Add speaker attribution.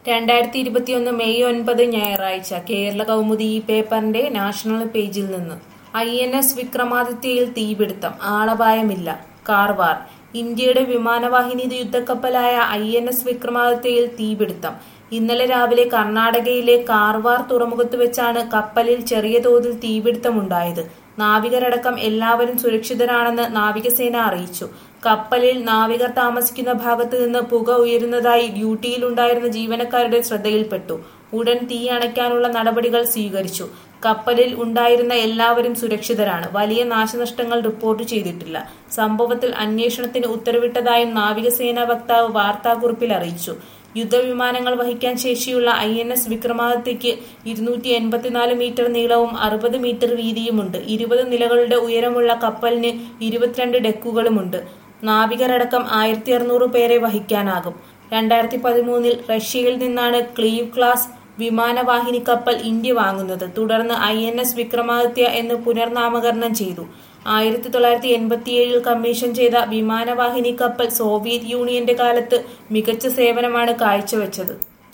Speaker 1: രണ്ടായിരത്തി ഇരുപത്തിയൊന്ന് മെയ് ഒൻപത് ഞായറാഴ്ച കേരള കൗമുദി ഈ പേപ്പറിന്റെ നാഷണൽ പേജിൽ നിന്ന് ഐ എൻ എസ് വിക്രമാദിത്യയിൽ തീപിടുത്തം ആളപായമില്ല കാർവാർ ഇന്ത്യയുടെ വിമാനവാഹിനി യുദ്ധക്കപ്പലായ ഐ എൻ എസ് വിക്രമാദിത്യയിൽ തീപിടുത്തം ഇന്നലെ രാവിലെ കർണാടകയിലെ കാർവാർ തുറമുഖത്ത് വെച്ചാണ് കപ്പലിൽ ചെറിയ തോതിൽ തീപിടുത്തമുണ്ടായത് നാവികരടക്കം എല്ലാവരും സുരക്ഷിതരാണെന്ന് നാവികസേന അറിയിച്ചു കപ്പലിൽ നാവികർ താമസിക്കുന്ന ഭാഗത്ത് നിന്ന് പുക ഉയരുന്നതായി ഡ്യൂട്ടിയിലുണ്ടായിരുന്ന ജീവനക്കാരുടെ ശ്രദ്ധയിൽപ്പെട്ടു ഉടൻ തീ അണയ്ക്കാനുള്ള നടപടികൾ സ്വീകരിച്ചു കപ്പലിൽ ഉണ്ടായിരുന്ന എല്ലാവരും സുരക്ഷിതരാണ് വലിയ നാശനഷ്ടങ്ങൾ റിപ്പോർട്ട് ചെയ്തിട്ടില്ല സംഭവത്തിൽ അന്വേഷണത്തിന് ഉത്തരവിട്ടതായും നാവികസേനാ വക്താവ് വാർത്താക്കുറിപ്പിൽ അറിയിച്ചു യുദ്ധവിമാനങ്ങൾ വഹിക്കാൻ ശേഷിയുള്ള ഐ എൻ എസ് വിക്രമാദിത്യയ്ക്ക് ഇരുന്നൂറ്റി എൺപത്തിനാല് മീറ്റർ നീളവും അറുപത് മീറ്റർ വീതിയുമുണ്ട് ഇരുപത് നിലകളുടെ ഉയരമുള്ള കപ്പലിന് ഇരുപത്തിരണ്ട് ഡെക്കുകളുമുണ്ട് നാവികരടക്കം ആയിരത്തി അറുന്നൂറ് പേരെ വഹിക്കാനാകും രണ്ടായിരത്തി പതിമൂന്നിൽ റഷ്യയിൽ നിന്നാണ് ക്ലീവ് ക്ലാസ് വിമാനവാഹിനി കപ്പൽ ഇന്ത്യ വാങ്ങുന്നത് തുടർന്ന് ഐ എൻ എസ് വിക്രമാദിത്യ എന്ന് പുനർനാമകരണം ചെയ്തു ആയിരത്തി തൊള്ളായിരത്തി എൺപത്തിയേഴിൽ കമ്മീഷൻ ചെയ്ത വിമാനവാഹിനി കപ്പൽ സോവിയറ്റ് യൂണിയന്റെ കാലത്ത് മികച്ച സേവനമാണ് കാഴ്ചവെച്ചത്